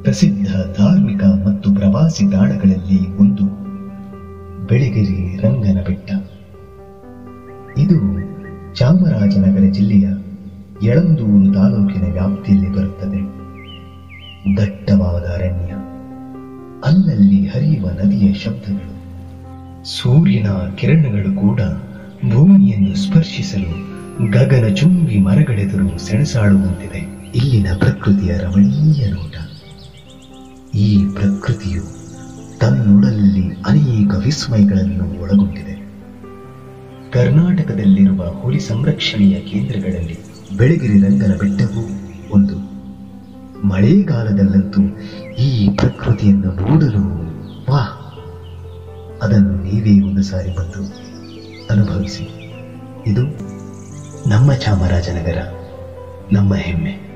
ಪ್ರಸಿದ್ಧ ಧಾರ್ಮಿಕ ಮತ್ತು ಪ್ರವಾಸಿ ತಾಣಗಳಲ್ಲಿ ಒಂದು ಬೆಳಗಿರಿ ರಂಗನ ಬೆಟ್ಟ ಇದು ಚಾಮರಾಜನಗರ ಜಿಲ್ಲೆಯ ಯಳಂದೂರು ತಾಲೂಕಿನ ವ್ಯಾಪ್ತಿಯಲ್ಲಿ ಬರುತ್ತದೆ ದಟ್ಟವಾದ ಅರಣ್ಯ ಅಲ್ಲಲ್ಲಿ ಹರಿಯುವ ನದಿಯ ಶಬ್ದಗಳು ಸೂರ್ಯನ ಕಿರಣಗಳು ಕೂಡ ಭೂಮಿಯನ್ನು ಸ್ಪರ್ಶಿಸಲು ಗಗನ ಚುಂಬಿ ಮರಗಳೆದುರು ಸೆಣಸಾಡುವಂತಿದೆ ಇಲ್ಲಿನ ಪ್ರಕೃತಿಯ ರಮಣೀಯ ನೋಟ ಈ ಪ್ರಕೃತಿಯು ತನ್ನೊಡಲಲ್ಲಿ ಅನೇಕ ವಿಸ್ಮಯಗಳನ್ನು ಒಳಗೊಂಡಿದೆ ಕರ್ನಾಟಕದಲ್ಲಿರುವ ಹುಲಿ ಸಂರಕ್ಷಣೆಯ ಕೇಂದ್ರಗಳಲ್ಲಿ ಬೆಳಗಿರಿ ರಂಗನ ಬೆಟ್ಟವೂ ಒಂದು ಮಳೆಗಾಲದಲ್ಲಂತೂ ಈ ಪ್ರಕೃತಿಯನ್ನು ನೋಡಲು ವಾಹ್ ಅದನ್ನು ನೀವೇ ಒಂದು ಸಾರಿ ಬಂದು ಅನುಭವಿಸಿ ಇದು ನಮ್ಮ ಚಾಮರಾಜನಗರ ನಮ್ಮ ಹೆಮ್ಮೆ